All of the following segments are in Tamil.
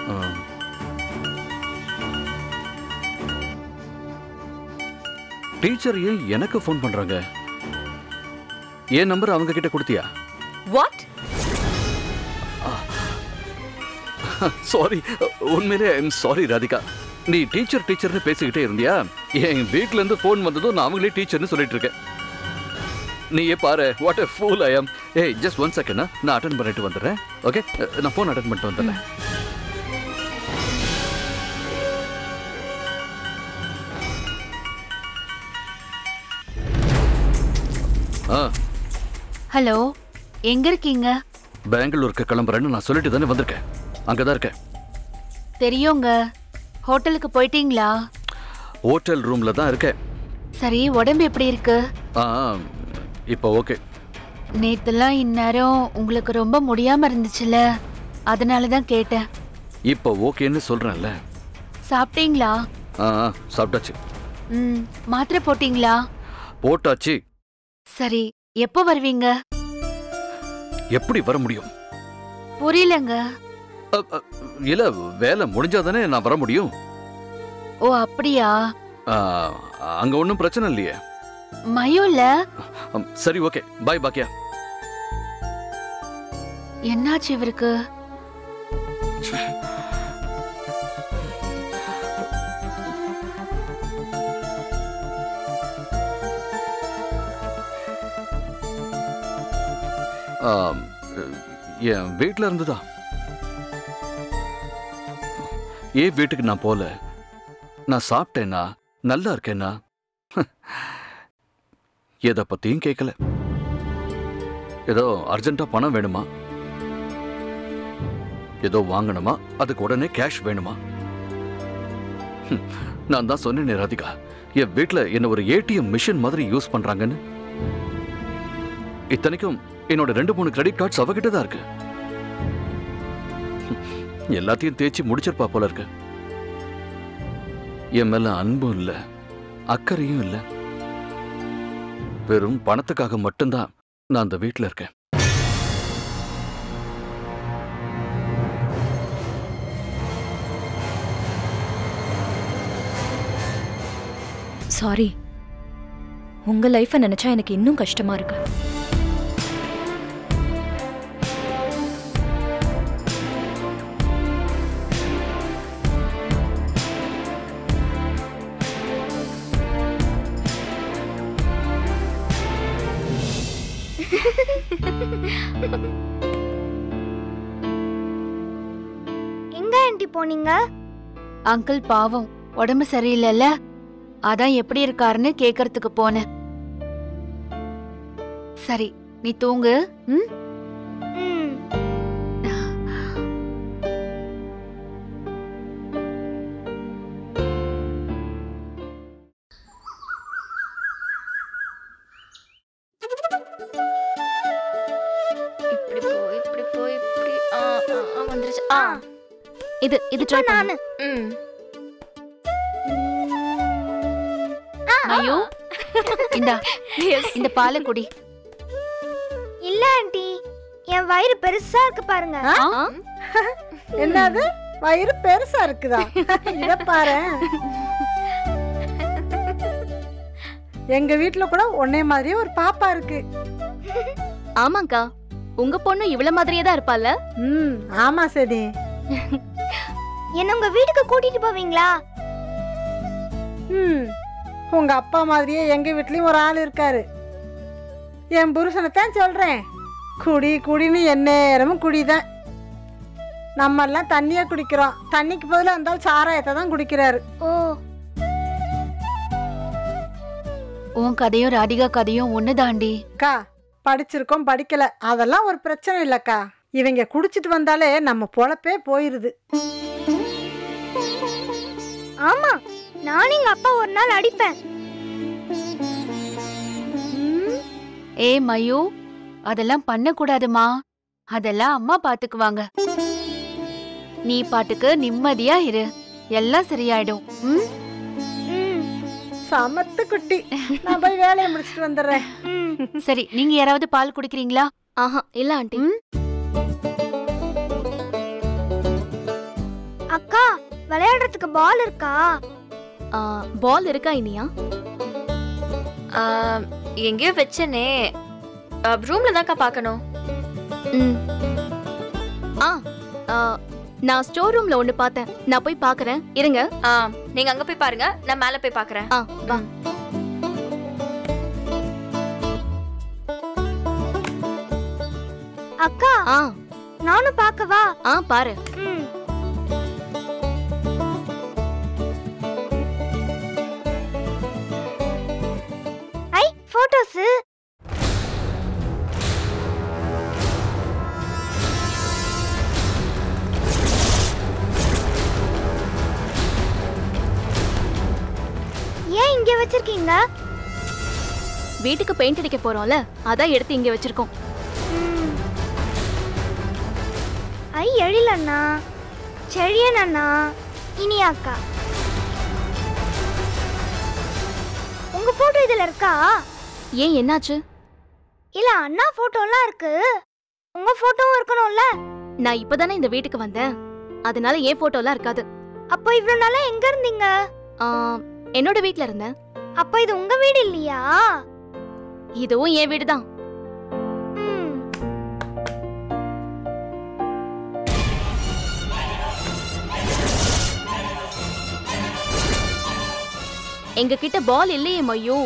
டீச்சர் ஏன் எனக்கு ஃபோன் பண்றாங்க என் நம்பர் அவங்க கிட்ட கொடுத்தியா வாட் சாரி உண்மையிலே ஐம் சாரி ராதிகா நீ டீச்சர் டீச்சர்னு பேசிக்கிட்டே இருந்தியா என் வீட்ல இருந்து ஃபோன் வந்ததும் நான் அவங்களே டீச்சர்னு சொல்லிட்டு இருக்கேன் நீயே பாரு what a pool I am ஏய் ஜஸ்ட் ஒன் செகண்ட் நான் அட்டன் பண்ணிட்டு வந்துடுறேன் ஓகே நான் ஃபோன் அட்டன் பண்ணிட்டு வந்துடுறேன் ஆ ஹலோ எங்க இருக்கீங்க பெங்களூருக்கு கிளம்புறேன்னு நான் சொல்லிட்டு தானே வந்திருக்கேன் அங்கதான் இருக்கேன் தெரியுங்க ஹோட்டலுக்கு போயிட்டீங்களா ஹோட்டல் ரூம்ல தான் இருக்கேன் சரி உடம்பு எப்படி இருக்கு ஆ இப்போ ஓகே நேத்துலாம் இந்நேரம் உங்களுக்கு ரொம்ப முடியாம இருந்துச்சுல அதனால தான் கேட்டேன் இப்போ ஓகேன்னு சொல்றேன்ல சாப்பிட்டீங்களா ஆ ஆ, சாப்பிட்டாச்சு ம் மாத்திரை போட்டீங்களா போட்டாச்சு சரி எப்போ வருவீங்க எப்படி வர முடியும் புரியலங்க அ, அ, இல்ல வேலை முடிஞ்சாதானே நான் வர முடியும் ஓ அப்படியா ஆ, அங்க ஒன்றும் பிரச்சனை இல்லையே மயுல அம், சரி ஓகே பாய் பாக்கியா என்னாச்சு இவருக்கு ஆம், என் வீட்டில் இருந்துதா ஏன் வீட்டுக்கு நான் போல நான் சாப்பிட்டேனா நல்லா இருக்கேனா எதை பத்தியும் கேட்கல ஏதோ அர்ஜென்ட்டா பணம் வேணுமா ஏதோ வாங்கணுமா அதுக்கு உடனே கேஷ் வேணுமா ஹம், நான் தான் சொன்னேனே ராதிகா என் வீட்ல என்ன ஒரு ஏடிஎம் மிஷின் மாதிரி யூஸ் பண்றாங்கன்னு இத்தனைக்கும் என்னோட ரெண்டு மூணு கிரெடிட் கார்ட்ஸ் அவகிட்ட தான் இருக்கு ஹம், எல்லாத்தையும் தேய்ச்சி முடிச்சிருப்பா போல இருக்கு என் மேல அன்பும் இல்ல அக்கறையும் இல்ல வெறும் பணத்துக்காக மட்டும்தான் நான் அந்த வீட்ல இருக்கேன் சாரி உங்க லைஃபை நினைச்சா எனக்கு இன்னும் கஷ்டமா இருக்கு எங்க ஆண்டி போனீங்க அங்கிள் பாவம் உடம்பு சரியில்லைல்ல அதான் எப்படி இருக்காருன்னு கேக்கறதுக்கு போனேன் சரி நீ தூங்கு ம் ம் இப்படி போ இப்படி போ இப்படி ஆ ஆ, ஆ வந்துருச்சு ஆ ஆ. இது இது இப்போ ட்ரை நானு பண்ணு ம் மயு இந்தா எஸ் இந்த பாலை குடி இல்ல ஆண்டி என் வயிறு பெருசா இருக்கு பாருங்க ஆ என்னது வயிறு பெருசா இருக்குதா இத பாரு எங்க வீட்ல கூட உன்னை மாதிரியே ஒரு பாப்பா இருக்கு ஆமாக்கா உங்க பொண்ணு இவ்வளவு மாதிரியே தான் இருப்பால ம் ஆமா சரி என்ன உங்க வீட்டுக்கு கூட்டிட்டு போவீங்களா ம் உங்க அப்பா மாதிரியே எங்க வீட்லயும் ஒரு ஆள் இருக்காரு என் புருஷனை தான் சொல்றேன் குடி குடின்னு எந்நேரமும் குடிதான் நம்ம எல்லாம் தண்ணியே குடிக்கிறோம் தண்ணிக்கு பதிலா இருந்தாலும் சாராயத்தை தான் குடிக்கிறாரு ஓ உன் கதையும் ராதிகா கதையும் ஒண்ணுதாண்டி அக்கா படிச்சிருக்கோம் படிக்கல அதெல்லாம் ஒரு பிரச்சனை இல்லக்கா இவங்க குடிச்சிட்டு வந்தாலே நம்ம பொழப்பே போயிருது ஆமா நானும் எங்க அப்பா ஒரு நாள் அடிப்பேன் ம், ஏ மயு அதெல்லாம் பண்ணக்கூடாதுமா அதெல்லாம் அம்மா பாத்துக்குவாங்க நீ பாட்டுக்கு நிம்மதியா இரு எல்லாம் சரியாயிடும் ம் ம் சமத்து குட்டி நான் போய் வேலையை முடிச்சிட்டு வந்துடுறேன் ம் சரி நீங்க யாராவது பால் குடிக்கிறீங்களா ஆஹா இல்ல ஆண்டி ம் விளையாடுறதுக்கு பால் இருக்கா பால் இருக்கா இனியா ஆ, எங்கேயோ வச்சனே ரூம்ல தான்க்கா பார்க்கணும் ம் ஆ ஆ, நான் ஸ்டோர் ரூம்ல ஒன்னு பார்த்தேன் நான் போய் பார்க்கறேன் இருங்க ஆ நீங்க அங்க போய் பாருங்க நான் மேல போய் பார்க்கறேன் ஆ வா அக்கா ஆ நானும் பார்க்கவா ஆ பாரு ம் ஐ போட்டோஸ் ஏன் இங்க வச்சிருக்கீங்க வீட்டுக்கு பெயிண்ட் அடிக்க போறோம்ல அதான் எடுத்து இங்க வச்சிருக்கோம் ம். ஐ எழிலண்ணா செழியன் அண்ணா இனி அக்கா உங்க போட்டோ இதுல இருக்கா ஏன் என்னாச்சு இல்ல அண்ணா போட்டோலாம் இருக்கு உங்க போட்டோவும் இருக்கணும்ல நான் இப்பதானே இந்த வீட்டுக்கு வந்தேன் அதனால ஏன் போட்டோலாம் இருக்காது அப்போ இவ்வளவு நாளா எங்க இருந்தீங்க ஆ, என்னோட வீட்ல இருந்தேன் அப்ப இது உங்க வீடு இல்லையா இதுவும் என் வீடு தான் ம். எங்க கிட்ட பால் இல்லையே மயூ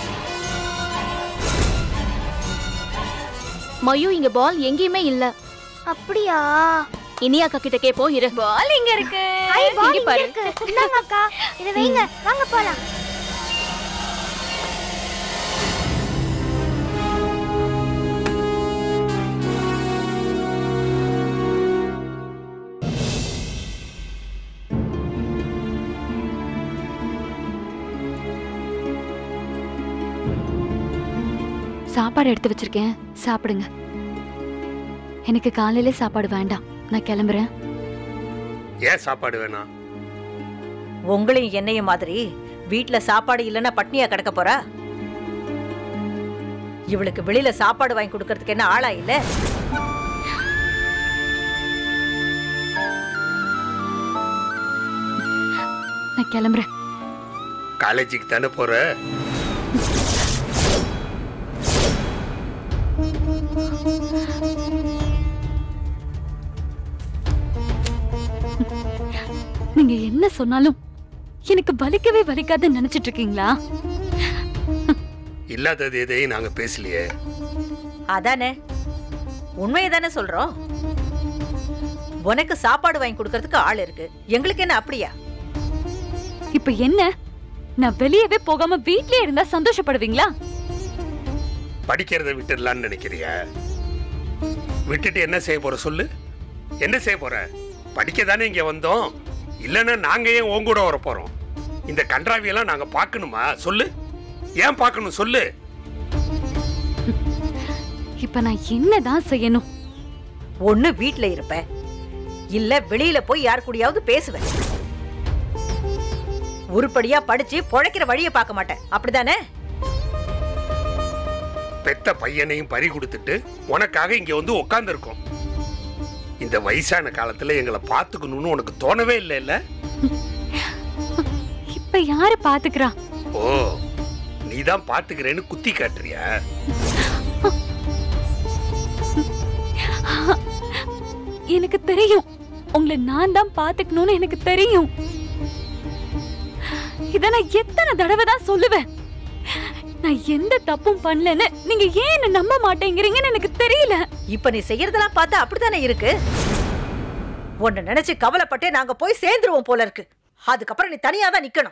மயூ இங்க பால் எங்கேயுமே இல்ல அப்படியா இனி அக்கா கிட்ட கேப்போம் இரு பால் எங்க இருக்கு ஐ பால் இங்க இங்க பாரு. இருக்கு இந்தாங்க அக்கா இதை வைங்க வாங்க போலாம் சாப்பாடு எடுத்து வச்சிருக்கேன் சாப்பிடுங்க எனக்கு காலையில சாப்பாடு வேண்டாம் நான் கிளம்புறேன் ஏன் சாப்பாடு வேணாம் உங்களையும் என்னையும் மாதிரி வீட்ல சாப்பாடு இல்லைன்னா பட்னியா கிடக்க போறா இவளுக்கு வெளியில சாப்பாடு வாங்கி கொடுக்கறதுக்கு என்ன ஆளா இல்ல நான் கிளம்புறேன் காலேஜுக்கு தானே போற நீங்க என்ன சொன்னாலும் எனக்கு வலிக்கவே வலிக்காதுன்னு நினைச்சிட்டு இருக்கீங்களா இல்லாதது எதையும் நாங்க பேசலையே அதானே உண்மையை தானே சொல்றோம் உனக்கு சாப்பாடு வாங்கி கொடுக்கறதுக்கு ஆள் இருக்கு எங்களுக்கு என்ன அப்படியா இப்ப என்ன நான் வெளியவே போகாம வீட்லயே இருந்தா சந்தோஷப்படுவீங்களா படிக்கிறத விட்டுடலான்னு நினைக்கிறியா விட்டுட்டு என்ன செய்ய போற சொல்லு என்ன செய்ய போற படிக்க தானே இங்க வந்தோம் இல்லைன்னா நாங்க ஏன் உன் கூட வர போறோம் இந்த கன்றாவியெல்லாம் நாங்க பார்க்கணுமா சொல்லு ஏன் பார்க்கணும் சொல்லு இப்ப நான் என்னதான் செய்யணும் ஒண்ணு வீட்ல இருப்ப இல்ல வெளியில போய் யார் கூடயாவது பேசுவேன் உருப்படியா படிச்சு பொழைக்கிற வழியை பார்க்க மாட்டேன் அப்படிதானே பெத்த பையனையும் பறி கொடுத்துட்டு உனக்காக இங்க வந்து உட்கார்ந்து இருக்கோம் இந்த வயசான காலத்துல எங்களை பார்த்துக்கணும்னு உனக்கு தோணவே இல்லை இல்ல இப்ப யாரு பாத்துக்கிறா ஓ நீதான் பாத்துக்கிறேன்னு குத்தி காட்டுறியா எனக்கு தெரியும் உங்களை நான் தான் பாத்துக்கணும்னு எனக்கு தெரியும் இத நான் எத்தனை தடவை தான் சொல்லுவேன் நான் எந்த தப்பும் பண்ணலன்னு நீங்க ஏன் என்ன நம்ப மாட்டேங்கிறீங்கன்னு எனக்கு தெரியல இப்ப நீ செய்யறதெல்லாம் பார்த்தா அப்படித்தானே இருக்கு உன்னை நினைச்சு கவலைப்பட்டே நாங்க போய் சேர்ந்துருவோம் போல இருக்கு அதுக்கப்புறம் நீ தனியா தான் நிக்கணும்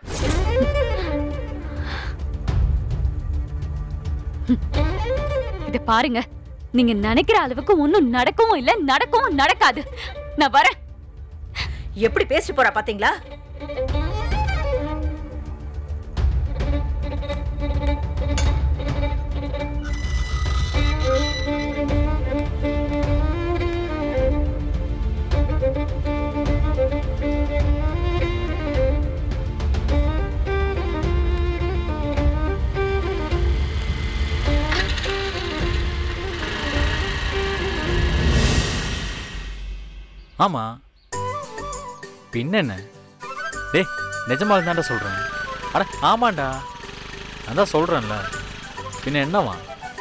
இத பாருங்க நீங்க நினைக்கிற அளவுக்கு ஒண்ணும் நடக்கவும் இல்ல நடக்கவும் நடக்காது நான் வரேன் எப்படி பேசிட்டு போறா பாத்தீங்களா ஆமா பின்னென்ன டேய் நிஜமாக தான்டா சொல்கிறேன் அட ஆமாண்டா நான் தான் சொல்கிறேன்ல பின்ன என்னவா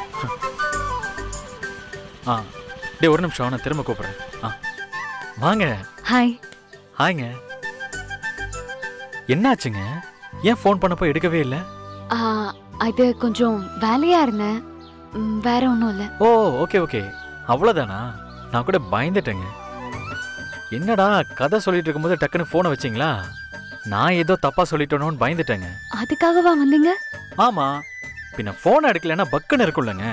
ஆ டேய் ஒரு நிமிஷம் நான் திரும்ப கூப்பிட்றேன் ஆ வாங்க ஹாய் ஹாய்ங்க என்னாச்சுங்க ஏன் ஃபோன் பண்ணப்போ எடுக்கவே இல்லை ஆ, அது கொஞ்சம் வேலையா இருந்தேன் ம், வேற ஒன்றும் இல்லை ஓ ஓகே ஓகே அவ்வளோதானா நான் கூட பயந்துட்டேங்க என்னடா கதை சொல்லிட்டு இருக்கும்போது டக்குன்னு ஃபோனை வச்சிங்களா நான் ஏதோ தப்பா சொல்லிட்டேனோன்னு பயந்துட்டேங்க அதுக்காகவா வந்தீங்க ஆமா பின்ன ஃபோன் எடுக்கலைன்னா பக்குன்னு இருக்கும்லங்க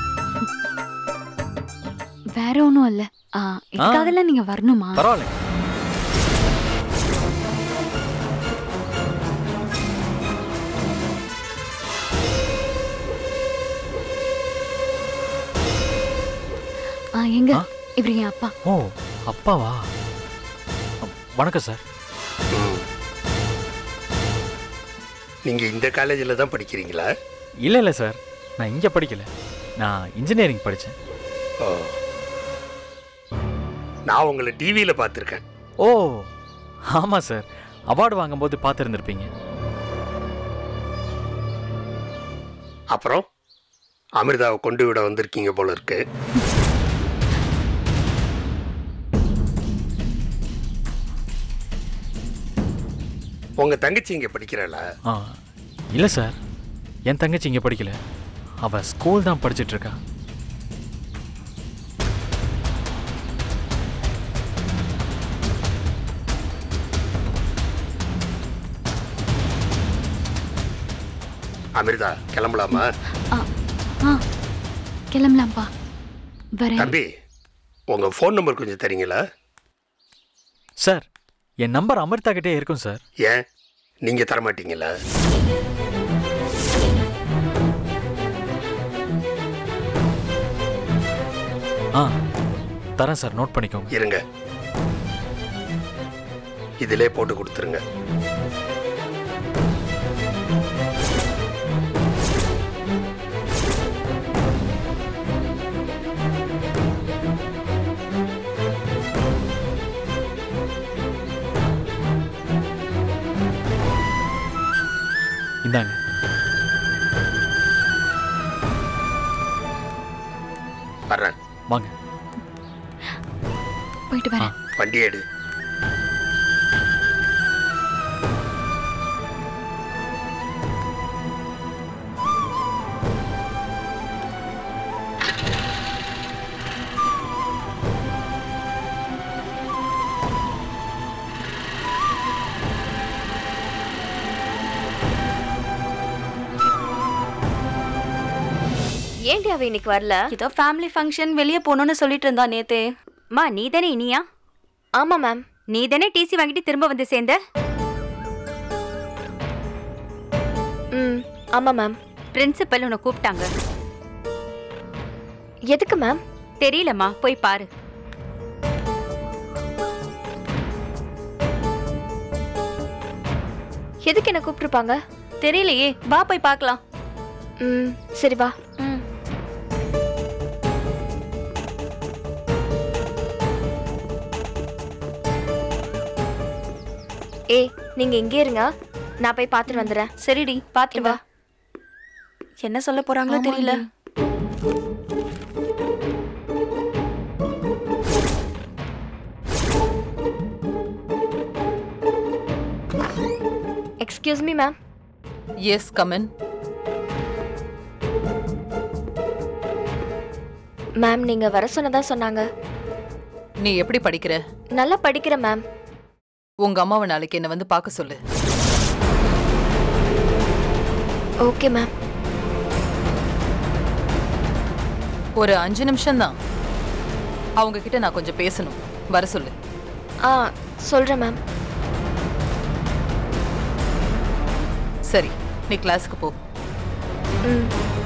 வேற ஒன்றும் இல்லை இதுக்காகலாம் நீங்க வரணுமா பரவாயில்ல ஆ, எங்க ஆ? இவரு என் அப்பா ஓ அப்பாவா வணக்கம் சார் ம். நீங்க இந்த காலேஜில் தான் படிக்கிறீங்களா இல்லை இல்லை சார் நான் இங்கே படிக்கல நான் இன்ஜினியரிங் படித்தேன் ஓ நான் உங்களை டிவியில் பார்த்துருக்கேன் ஓ ஆமாம் சார் அவார்டு வாங்கும்போது பார்த்துருந்துருப்பீங்க அப்புறம் அமிர்தாவை கொண்டு விட வந்திருக்கீங்க போல இருக்கு உங்க தங்கச்சி இங்க படிக்கிறாளா ஆ இல்லை சார் என் தங்கச்சி இங்கே படிக்கல அவள் ஸ்கூல் தான் படிச்சிட்டு இருக்கா அமிர்தா கிளம்பலாமா ஆ கிளம்பலாம்ப்பா வரேன் தம்பி உங்க ஃபோன் நம்பர் கொஞ்சம் தரீங்களா சார் என் நம்பர் அமிர்தா கிட்டே இருக்கும் சார் ஏன் நீங்க தர மாட்டீங்களா ஆ தரேன் சார் நோட் பண்ணிக்கோங்க இருங்க இதிலே போட்டு கொடுத்துருங்க இந்தாங்க வர்றேன் வாங்க போயிட்டு வரேன் வண்டி எடு ஏன்டி அவ இன்னைக்கு வரல ஏதோ ஃபேமிலி ஃபங்க்ஷன் வெளியே போகணும்னு சொல்லிட்டு இருந்தா நேத்து மா நீ தானே இனியா ஆமா மேம் நீ தானே டிசி வாங்கிட்டு திரும்ப வந்து சேர்ந்த ம் ஆமா மேம் பிரின்சிபல் உன்னை கூப்பிட்டாங்க எதுக்கு மேம் தெரியலம்மா போய் பாரு எதுக்கு என்ன கூப்பிட்டுருப்பாங்க தெரியலையே வா போய் பார்க்கலாம் ம் சரி வா ம் ஏய் நீங்க இங்கே இருங்க நான் போய் பார்த்துட்டு வந்துடுறேன் சரிடி பார்த்துட்டு வா வா. என்ன சொல்ல போறாங்களோ தெரியல excuse me ma'am yes come on ma'am நீங்க வர சொன்னதா சொன்னாங்க நீ எப்படி படிக்கிற நல்லா படிக்கிறேன் மேம் உங்க அம்மாவை நாளைக்கு என்ன வந்து பார்க்க சொல்லு ஓகே மேம் ஒரு அஞ்சு நிமிஷம் தான் அவங்க கிட்ட நான் கொஞ்சம் பேசணும் வர சொல்லு ஆ சொல்றேன் மேம் சரி நீ கிளாஸுக்கு போ ம்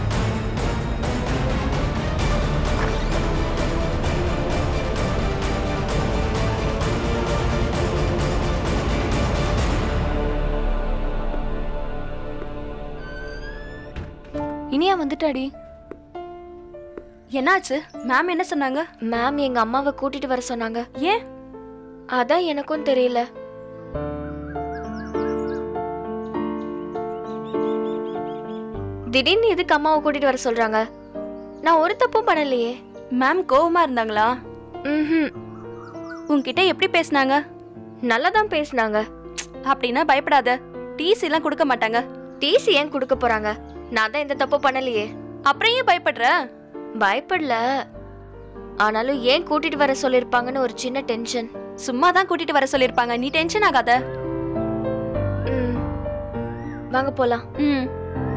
இனியா வந்துட்டாடி என்னாச்சு மேம் என்ன சொன்னாங்க மேம் எங்க அம்மாவை கூட்டிட்டு வர சொன்னாங்க ஏன் அதான் எனக்கும் தெரியல திடீர்னு எதுக்கு அம்மாவை கூட்டிட்டு வர சொல்றாங்க நான் ஒரு தப்பும் பண்ணலையே மேம் கோவமா இருந்தாங்களா ம் உன்கிட்ட எப்படி பேசுனாங்க நல்லா தான் பேசுனாங்க அப்படின்னா பயப்படாத டிசி எல்லாம் கொடுக்க மாட்டாங்க டிசி ஏன் கொடுக்க போறாங்க நான் தான் எந்த தப்பு பண்ணலையே அப்புறம் ஏன் பயப்படுற பயப்படல ஆனாலும் ஏன் கூட்டிட்டு வர சொல்லிருப்பாங்கன்னு ஒரு சின்ன டென்ஷன் சும்மா தான் கூட்டிட்டு வர சொல்லிருப்பாங்க நீ டென்ஷன் ஆகாத ம் வாங்க போலாம் ம்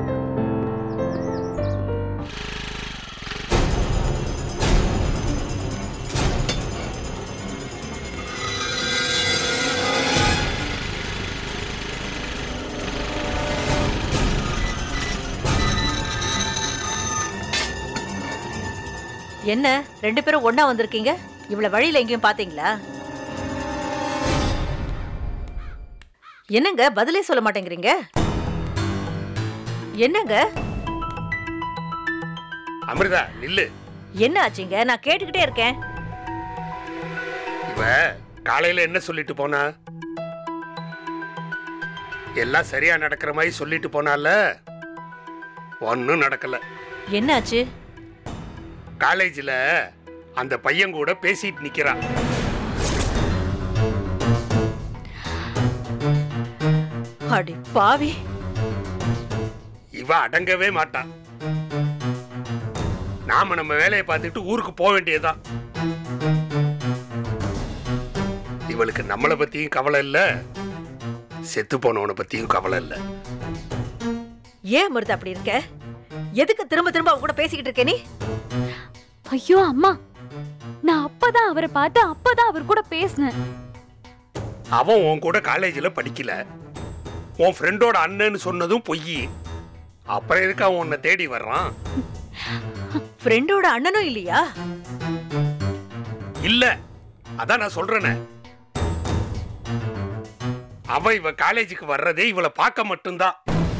என்ன ரெண்டு பேரும் ஒண்ணா வந்திருக்கீங்க இவ்வளவு வழியில எங்கேயும் பாத்தீங்களா என்னங்க பதிலே சொல்ல மாட்டேங்கிறீங்க என்னங்க அமிர்தா நில்லு என்ன ஆச்சுங்க நான் கேட்டுக்கிட்டே இருக்கேன் இவ காலையில என்ன சொல்லிட்டு போனா எல்லாம் சரியா நடக்கிற மாதிரி சொல்லிட்டு போனால ஒன்றும் நடக்கல என்னாச்சு காலேஜில் அந்த பையன் கூட பேசிட்டு நிக்கிறான் அடி பாவி இவ அடங்கவே மாட்டான் நாம நம்ம வேலையை பார்த்துட்டு ஊருக்கு போக வேண்டியதுதான் இவளுக்கு நம்மளை பத்தியும் கவலை இல்ல செத்து போனவனை பத்தியும் கவலை இல்ல ஏன் மருது அப்படி இருக்க எதுக்கு திரும்ப திரும்ப அவ கூட பேசிக்கிட்டு இருக்க நீ ஐயோ அம்மா நான் அப்பதான் அவரை பார்த்து அப்பதான் அவர் கூட பேசினேன் அவன் உன் கூட காலேஜில் படிக்கல உன் ஃப்ரெண்டோட அண்ணன்னு சொன்னதும் பொய் அப்புறம் எதுக்கு அவன் உன்னை தேடி வர்றான் ஃப்ரெண்டோட அண்ணனும் இல்லையா இல்ல அதான் நான் சொல்றேனே அவன் இவ காலேஜுக்கு வர்றதே இவளை பார்க்க மட்டும்தான்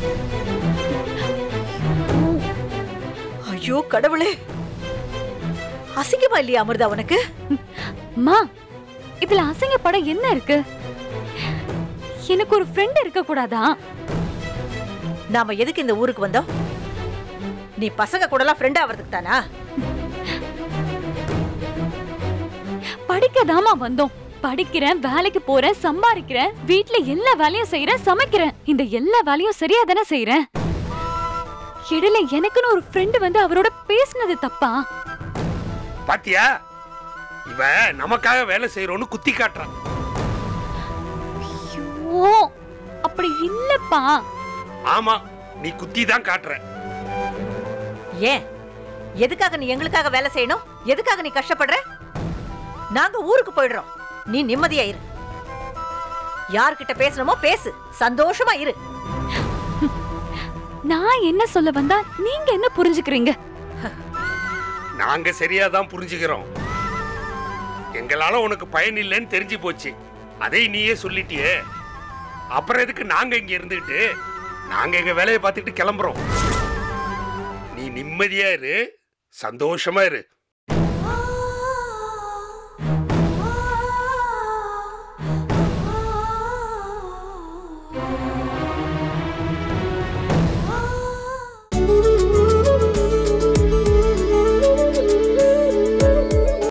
ஐயோ கடவுளே அசிங்கமா இல்லையா அமிர்தா உனக்கு அம்மா இதுல அசிங்கப்படம் என்ன இருக்கு எனக்கு ஒரு ஃப்ரெண்ட் இருக்க கூடாதா நாம எதுக்கு இந்த ஊருக்கு வந்தோம் நீ பசங்க கூடலாம் ஃப்ரெண்ட் ஆவறதுக்கு தானா படிக்கதாமா வந்தோம் படிக்கிறேன் வேலைக்கு போறேன் சம்பாதிக்கிறேன் வீட்ல எல்லா வேலையும் செய்யறேன் சமைக்கிறேன் இந்த எல்லா வேலையும் சரியா தானே செய்யறேன் இடையில எனக்குன்னு ஒரு ஃப்ரெண்ட் வந்து அவரோட பேசுனது தப்பா பாத்தியா இவ நமக்காக வேலை செய்யறோன்னு குத்தி காட்டுறான் ஓ அப்படி இல்லப்பா ஆமா நீ குத்தி தான் காட்டுற ஏன் எதுக்காக நீ எங்களுக்காக வேலை செய்யணும் எதுக்காக நீ கஷ்டப்படுற நாங்க ஊருக்கு போயிடுறோம் நீ நிம்மதியா இரு யார்கிட்ட பேசணுமோ பேசு சந்தோஷமா இரு நான் என்ன சொல்ல வந்தா நீங்க என்ன புரிஞ்சுக்கிறீங்க நாங்க சரியா தான் புரிஞ்சுக்கிறோம் எங்களால உனக்கு பயன் இல்லைன்னு தெரிஞ்சு போச்சு அதை நீயே சொல்லிட்டியே அப்புறம் எதுக்கு நாங்க இங்க இருந்துகிட்டு நாங்க எங்க வேலையை பார்த்துட்டு கிளம்புறோம் நீ நிம்மதியா இரு சந்தோஷமா இரு